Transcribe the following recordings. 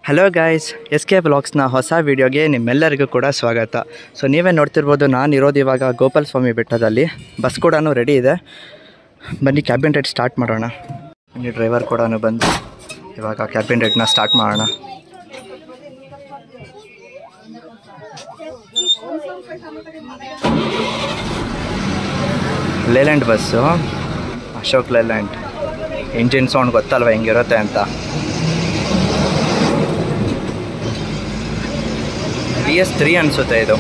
hello guys S K ಬ್ಲಾಗ್ಸ್ನ ಹೊಸ ವಿಡಿಯೋಗೆ ನಿಮ್ಮೆಲ್ಲರಿಗೂ ಕೂಡ ಸ್ವಾಗತ ಸೊ ನೀವೇ ನೋಡ್ತಿರ್ಬೋದು ನಾನು ಇರೋದು ಇವಾಗ ಗೋಪಾಲ ಸ್ವಾಮಿ ಬೆಟ್ಟದಲ್ಲಿ ಬಸ್ ಕೂಡ ರೆಡಿ ಇದೆ ಬನ್ನಿ ಕ್ಯಾಬಿನ್ ರೈಡ್ ಸ್ಟಾರ್ಟ್ ಮಾಡೋಣ ಬನ್ನಿ ಡ್ರೈವರ್ ಕೂಡ ಬಂದು ಇವಾಗ ಕ್ಯಾಬಿನ್ ರೈಡ್ನ ಸ್ಟಾರ್ಟ್ ಮಾಡೋಣ Leyland bus Ashok Leyland engine sound ಗೊತ್ತಲ್ವ ಹೆಂಗಿರುತ್ತೆ ಅಂತ ಬಿ ಎಸ್ ತ್ರೀ ಅನಿಸುತ್ತೆ ಇದು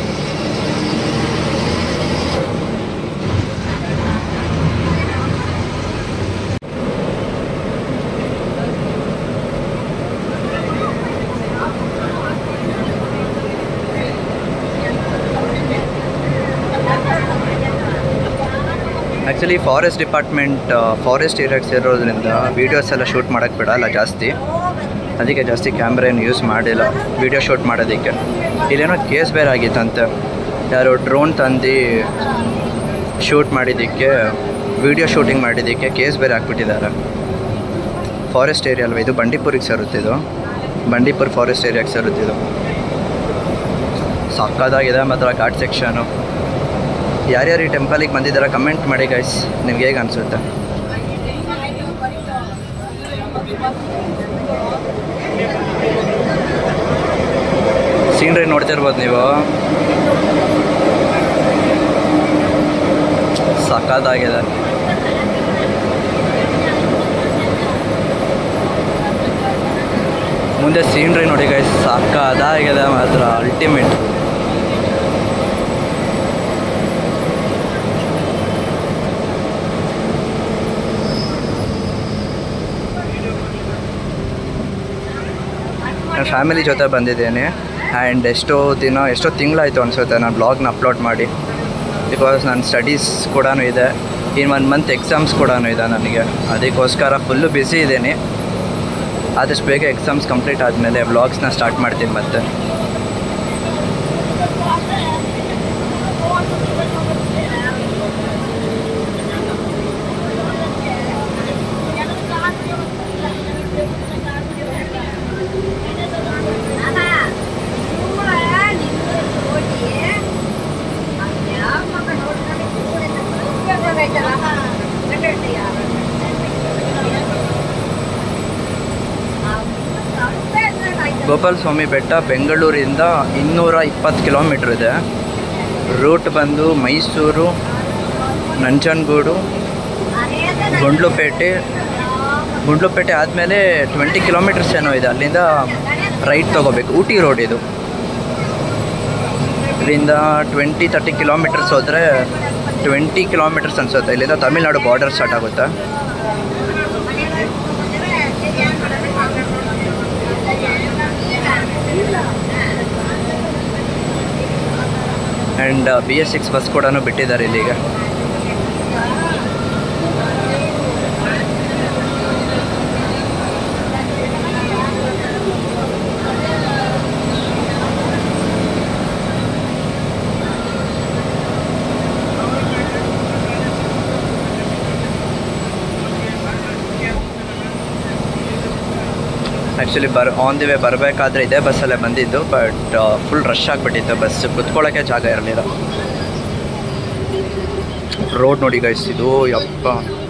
actually forest department forest areas ಇರೋದ್ರಿಂದ ವೀಡಿಯೋಸ್ ಎಲ್ಲ ಶೂಟ್ ಮಾಡೋಕ್ಕೆ ಬಿಡಲ್ಲ ಜಾಸ್ತಿ ಅದಕ್ಕೆ ಜಾಸ್ತಿ ಕ್ಯಾಮ್ರಾ ಏನು ಯೂಸ್ ಮಾಡಿಲ್ಲ ವೀಡಿಯೋ ಶೂಟ್ ಮಾಡೋದಕ್ಕೆ ಇಲ್ಲೇನೋ ಕೇಸ್ ಬೇರೆ ಆಗಿತ್ತಂತೆ ಯಾರೋ ಡ್ರೋನ್ ತಂದು ಶೂಟ್ ಮಾಡಿದ್ದಕ್ಕೆ ವೀಡಿಯೋ ಶೂಟಿಂಗ್ ಮಾಡಿದ್ದಕ್ಕೆ ಕೇಸ್ ಬೇರೆ ಹಾಕ್ಬಿಟ್ಟಿದ್ದಾರೆ ಫಾರೆಸ್ಟ್ ಏರಿಯಾ ಅಲ್ವಾ ಇದು ಬಂಡೀಪುರಿಗೆ ಸೇರುತ್ತಿದ್ದು ಬಂಡೀಪುರ್ ಫಾರೆಸ್ಟ್ ಏರಿಯಾಗೆ ಸೇರುತ್ತಿದ್ದು ಸಕ್ಕದಾಗಿದೆ ಮಾತ್ರ ಘಾಟ್ ಸೆಕ್ಷನು ಯಾರ್ಯಾರು ಈ ಟೆಂಪಲಿಗೆ ಬಂದಿದ್ದಾರೆ ಕಮೆಂಟ್ ಮಾಡಿ ಗೈಸ್ ನಿಮ್ಗೆ ಹೇಗೆ ಅನಿಸುತ್ತೆ ಸೀನ್ರಿ ನೋಡ್ತಿರ್ಬೋದು ನೀವು ಸಕ್ಕತ್ತಾಗಿದೆ ಮುಂದೆ ಸೀನ್ರಿ ನೋಡಿ ಗೈಸ್ ಸಕ್ಕದಾಗಿದೆ ಮಾತ್ರ ಅಲ್ಟಿಮೇಟ್ ನಾನು ಫ್ಯಾಮಿಲಿ ಜೊತೆ ಬಂದಿದ್ದೇನೆ ಆ್ಯಂಡ್ ಎಷ್ಟೋ ದಿನ ಎಷ್ಟೋ ತಿಂಗಳಾಯಿತು ಅನಿಸುತ್ತೆ ನಾನು ಬ್ಲಾಗ್ನ ಅಪ್ಲೋಡ್ ಮಾಡಿ ಬಿಕಾಸ್ ನನ್ನ ಸ್ಟಡೀಸ್ ಕೂಡ ಇದೆ ಇನ್ನು ಒನ್ ಮಂತ್ ಎಕ್ಸಾಮ್ಸ್ ಕೂಡ ಇದೆ ನನಗೆ ಅದಕ್ಕೋಸ್ಕರ ಫುಲ್ಲು ಬ್ಯುಸಿ ಇದ್ದೀನಿ ಆದಷ್ಟು ಬೇಗ ಎಕ್ಸಾಮ್ಸ್ ಕಂಪ್ಲೀಟ್ ಆದಮೇಲೆ ವ್ಲಾಗ್ಸ್ನ ಸ್ಟಾರ್ಟ್ ಮಾಡ್ತೀನಿ ಮತ್ತೆ ಗೋಪಾಲ ಸ್ವಾಮಿ ಬೆಟ್ಟ ಬೆಂಗಳೂರಿಂದ ಇನ್ನೂರ ಇಪ್ಪತ್ತು ಕಿಲೋಮೀಟ್ರ್ ಇದೆ ರೂಟ್ ಬಂದು ಮೈಸೂರು ನಂಜನಗೂಡು ಗುಂಡ್ಲುಪೇಟೆ ಗುಂಡ್ಲುಪೇಟೆ ಆದಮೇಲೆ ಟ್ವೆಂಟಿ ಕಿಲೋಮೀಟರ್ಸ್ ಏನೋ ಇದೆ ಅಲ್ಲಿಂದ ರೈಟ್ ತೊಗೋಬೇಕು ಊಟಿ ರೋಡ್ ಇದು ಇಲ್ಲಿಂದ ಟ್ವೆಂಟಿ ತರ್ಟಿ ಕಿಲೋಮೀಟರ್ಸ್ ಹೋದರೆ ಟ್ವೆಂಟಿ ಕಿಲೋಮೀಟರ್ಸ್ ಅನ್ಸುತ್ತೆ ಇಲ್ಲಿಂದ ತಮಿಳ್ನಾಡು ಬಾರ್ಡರ್ ಸ್ಟಾರ್ಟ್ ಆಗುತ್ತೆ and B S six bus ಕೂಡ ಬಿಟ್ಟಿದ್ದಾರೆ ಇಲ್ಲಿಗೆ ಆ್ಯಕ್ಚುಲಿ ಬರ್ ಆನ್ ದಿ ವೇ ಬರಬೇಕಾದ್ರೆ ಇದೇ ಬಸ್ಸಲ್ಲೇ ಬಂದಿದ್ದು ಬಟ್ ಫುಲ್ ರಶ್ ಆಗಿಬಿಟ್ಟಿತ್ತು ಬಸ್ ಕುತ್ಕೊಳ್ಳೋಕ್ಕೆ ಜಾಗ ಇರಲಿಲ್ಲ ರೋಡ್ ನೋಡಿ ಗೈಸ್ ಇದು ಯಪ್ಪ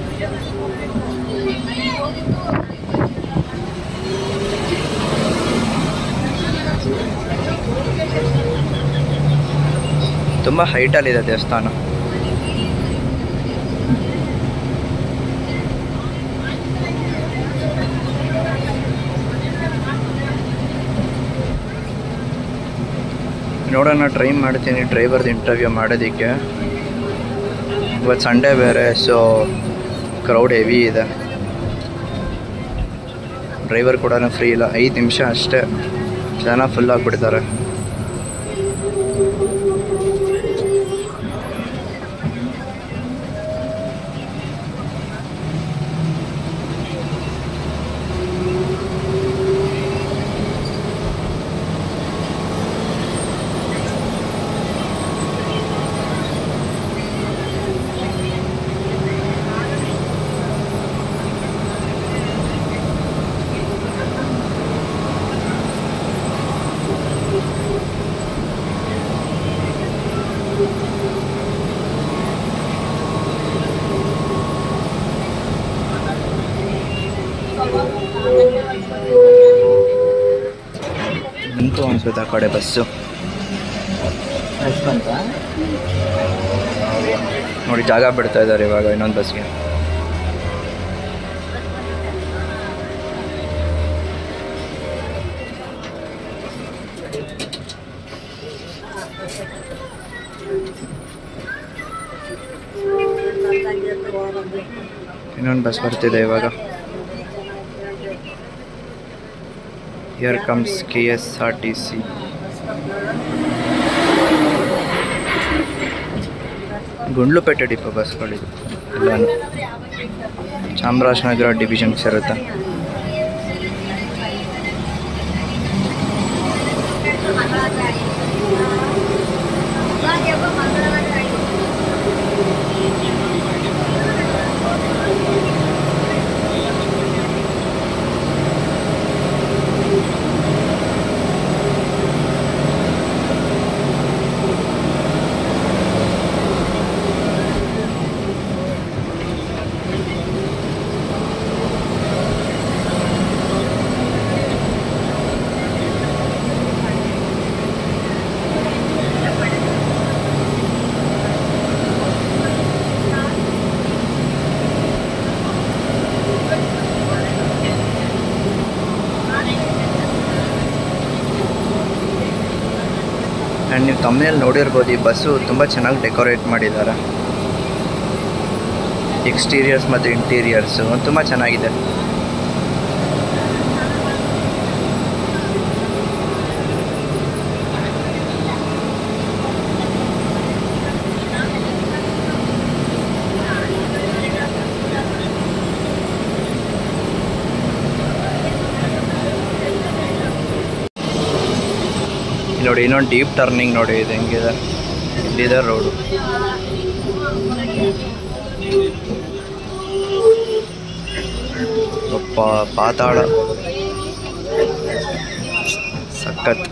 ತುಂಬ ಹೈಟಲ್ಲಿದೆ ದೇವಸ್ಥಾನ ನೋಡೋಣ ಟ್ರೈ ಮಾಡ್ತೀನಿ ಡ್ರೈವರ್ದು ಇಂಟರ್ವ್ಯೂ ಮಾಡೋದಕ್ಕೆ ಇವತ್ತು ಸಂಡೇ ಬೇರೆ ಸೊ ಕ್ರೌಡ್ ಹೆವಿ ಇದೆ ಡ್ರೈವರ್ ಕೂಡ ಫ್ರೀ ಇಲ್ಲ ಐದು ನಿಮಿಷ ಅಷ್ಟೇ ಜನ ಫುಲ್ ಆಗಿಬಿಡ್ತಾರೆ ನಿಂತು ಅನ್ಸುತ್ತೆ ಆ ಕಡೆ ಬಸ್ಸು ಎಷ್ಟಂತ ನೋಡಿ ಜಾಗ ಬಿಡ್ತಾ ಇದ್ದಾರೆ ಇವಾಗ ಇನ್ನೊಂದು ಬಸ್ಗೆ ಇನ್ನೊಂದು ಬಸ್ ಬರ್ತಿದೆ ಇವಾಗ here comes K S R T C Gundlupet depot ಬಸ್ಗಳಿದು ಎಲ್ಲಾನು ಚಾಮರಾಜನಗರ ಡಿವಿಷನ್ ಸೇರುತ್ತೆ ಆ್ಯಂಡ್ ನೀವು ತಮ್ಮನೇಲಿ ನೋಡಿರ್ಬೋದು ಈ ಬಸ್ಸು ತುಂಬ ಚೆನ್ನಾಗಿ ಡೆಕೋರೇಟ್ ಮಾಡಿದ್ದಾರೆ ಎಕ್ಸ್ಟೀರಿಯರ್ಸ್ ಮತ್ತು ಇಂಟೀರಿಯರ್ಸು ತುಂಬ ಚೆನ್ನಾಗಿದೆ ಇಲ್ಲಿ ನೋಡಿ ಇನ್ನೊಂದು ಡೀಪ್ ಟರ್ನಿಂಗ್ ನೋಡಿ ಇದು ಹೆಂಗಿದೆ ಇಲ್ಲಿದೆ ರೋಡು ಅಪ್ಪ ಪಾತಾಳ ಸಖತ್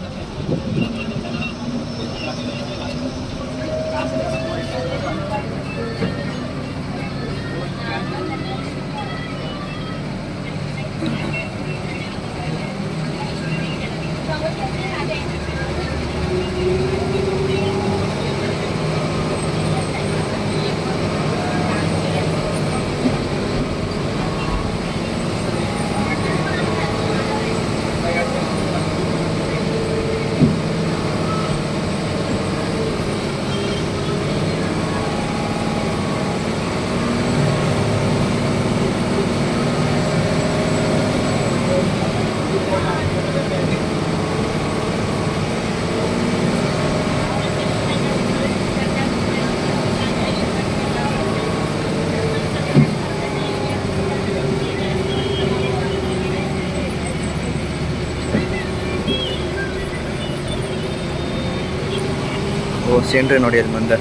ಓ ಸೀನ್ರಿ ನೋಡಿ ಅಲ್ಲಿ ಮುಂದೆ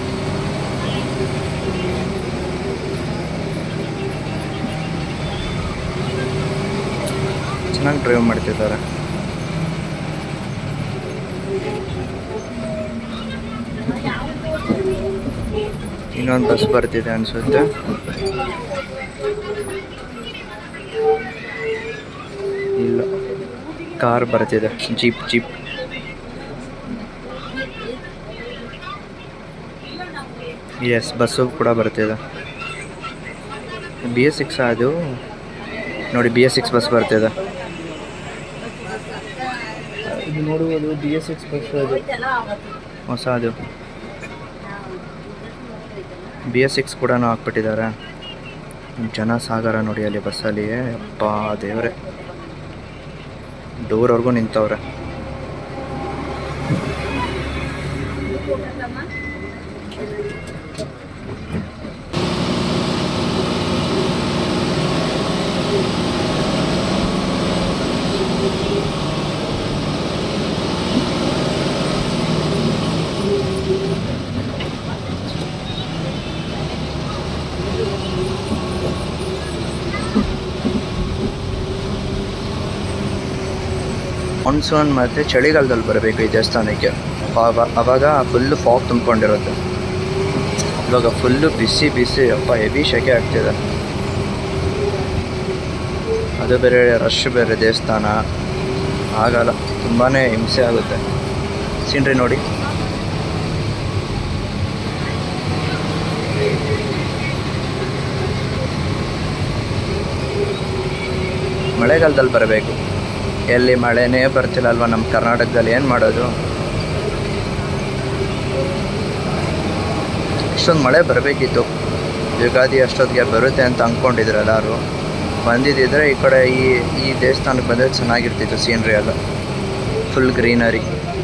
ಚೆನ್ನಾಗಿ ಡ್ರೈವ್ ಮಾಡ್ತಿದ್ದಾರೆ ಇನ್ನೊಂದು ಬಸ್ ಬರ್ತಿದೆ ಅನಿಸುತ್ತೆ ಇಲ್ಲ ಕಾರ್ ಬರ್ತಿದೆ ಜೀಪ್ ಜೀಪ್ ಎಸ್ ಬಸ್ಸು ಕೂಡ ಬರ್ತಿದೆ ಬಿ ಎಸ್ ಸಿಕ್ಸ್ ಅದು ನೋಡಿ ಬಿ ಎಸ್ ಸಿಕ್ಸ್ ಬಸ್ ಬರ್ತಿದೆ ಇದು ನೋಡುವುದು ಬಿ ಎಸ್ ಸಿಕ್ಸ್ ಬಸ್ ಅದು ಹೊಸ ಅದು ಬಿ ಎಸ್ ಸಿಕ್ಸ್ ಕೂಡ ಹಾಕ್ಬಿಟ್ಟಿದ್ದಾರೆ ಜನ ಸಾಗರ ನೋಡಿ ಅಲ್ಲಿ ಬಸ್ಸಲ್ಲಿ ಅಪ್ಪ ದೇವ್ರೆ ಡೋರ್ವರೆಗೂ ನಿಂತವ್ರೆ ಮಾನ್ಸೂನ್ ಮತ್ತು ಚಳಿಗಾಲದಲ್ಲಿ ಬರಬೇಕು ಈ ದೇವಸ್ಥಾನಕ್ಕೆ ಆವ- ಅವಾಗ ಫುಲ್ಲು ಫಾಗ್ ತುಂಬಿಕೊಂಡಿರುತ್ತೆ ಇವಾಗ ಫುಲ್ಲು ಬಿಸಿ ಬಿಸಿ ಅಪ್ಪ ಹೆವಿ ಶೆಕೆ ಆಗ್ತಿದೆ ಅದು ಬೇರೆ ರಶ್ ಬೇರೆ ದೇವಸ್ಥಾನ ಆಗಲ್ಲ ತುಂಬಾ ಹಿಂಸೆ ಆಗುತ್ತೆ ಸೀನ್ರಿ ನೋಡಿ ಮಳೆಗಾಲದಲ್ಲಿ ಬರಬೇಕು ಎಲ್ಲಿ ಮಳೆನೇ ಬರ್ತಿಲ್ಲ ಅಲ್ವಾ ನಮ್ಮ ಕರ್ನಾಟಕದಲ್ಲಿ ಏನು ಮಾಡೋದು ಇಷ್ಟೊಂದು ಮಳೆ ಬರಬೇಕಿತ್ತು ಯುಗಾದಿ ಅಷ್ಟೊತ್ತಿಗೆ ಬರುತ್ತೆ ಅಂತ ಅಂದ್ಕೊಂಡಿದ್ರು ಎಲ್ಲರೂ ಬಂದಿದ್ದಿದ್ರೆ ಈ ಕಡೆ ಈ ಈ ದೇವಸ್ಥಾನಕ್ಕೆ ಬಂದರೆ ಚೆನ್ನಾಗಿರ್ತಿತ್ತು ಸೀನ್ರಿ ಎಲ್ಲ ಫುಲ್ ಗ್ರೀನರಿ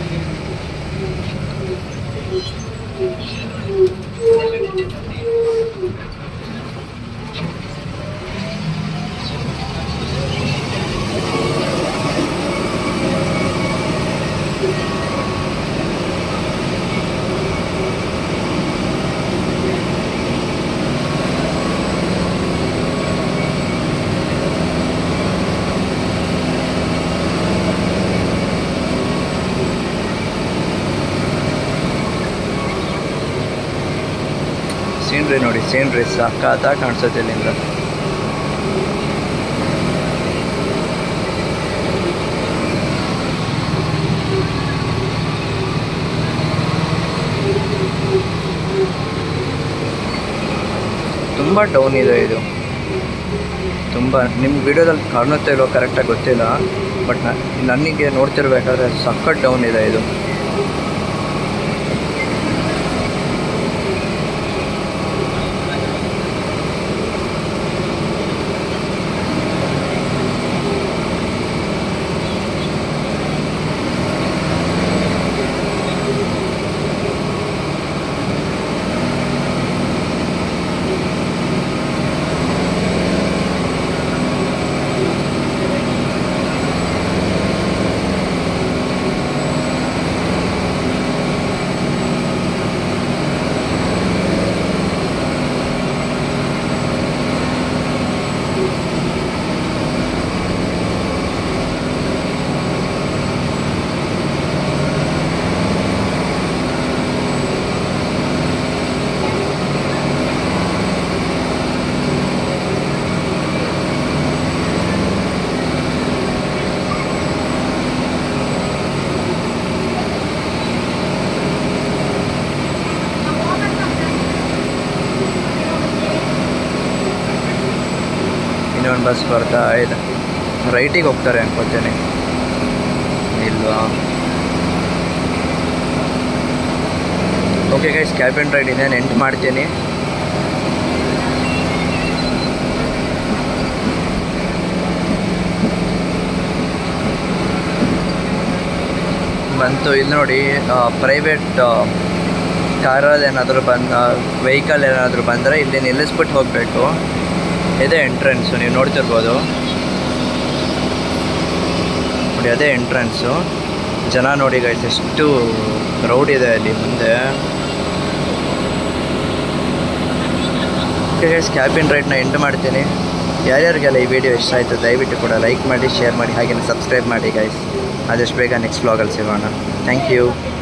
ಸೀನ್ರಿ ನೋಡಿ ಸೀನ್ರಿ ಸಖತ್ತ ಕಾಣಿಸುತ್ತೆ ಇಲ್ಲಿಂದ ತುಂಬ ಡೌನ್ ಇದೆ ಇದು ತುಂಬ ನಿಮ್ಮ ವಿಡಿಯೋದಲ್ಲಿ ಕಾಣುತ್ತೆ ಇಲ್ಲೋ ಕರೆಕ್ಟಾಗಿ ಗೊತ್ತಿಲ್ಲ ಬಟ್ ನನಗೆ ನೋಡ್ತಿರ್ಬೇಕಾದ್ರೆ ಸಖತ್ ಡೌನ್ ಇದೆ ಇದು ಇನ್ನೊಂದು ಬಸ್ ಬರ್ತಾ ಇದೆ ರೈಟಿಗೆ ಹೋಗ್ತಾರೆ ಅನ್ಕೋತೇನೆ ಇಲ್ವಾ ಓಕೆ ಗೈಸ್ ಕ್ಯಾಬಿನ್ ರೈಡ್ ಇನ್ನೇನು ಎಂಟ್ ಮಾಡ್ತೀನಿ ಬಂತು ಇಲ್ಲಿ ನೋಡಿ ಪ್ರೈವೇಟ್ ಕಾರಲ್ಲಿ ಏನಾದರೂ ಬಂದ ವೆಹಿಕಲ್ ಏನಾದರೂ ಬಂದರೆ ಇಲ್ಲಿ ನಿಲ್ಲಿಸ್ಬಿಟ್ಟು ಹೋಗಬೇಕು ಇದೇ ಎಂಟ್ರೆನ್ಸು ನೀವು ನೋಡ್ತಿರ್ಬೋದು ನೋಡಿ ಅದೇ ಎಂಟ್ರೆನ್ಸು ಜನ ನೋಡಿ ಗೈಸ್ ಎಷ್ಟು ಕ್ರೌಡ್ ಇದೆ ಅಲ್ಲಿ ಮುಂದೆ ಗೈಸ್ ಕ್ಯಾಬಿನ್ ರೈಡ್ನ ಎಂಡ್ ಮಾಡ್ತೀನಿ ಯಾರ್ಯಾರಿಗೆಲ್ಲ ಈ ವಿಡಿಯೋ ಇಷ್ಟ ಆಯಿತು ದಯವಿಟ್ಟು ಕೂಡ ಲೈಕ್ ಮಾಡಿ ಶೇರ್ ಮಾಡಿ ಹಾಗೆಯೇ ಸಬ್ಸ್ಕ್ರೈಬ್ ಮಾಡಿ ಗೈಸ್ ಆದಷ್ಟು ಬೇಗ ನೆಕ್ಸ್ಟ್ ವ್ಲಾಗಲ್ಲಿ ಸಿಗೋಣ ಥ್ಯಾಂಕ್ ಯು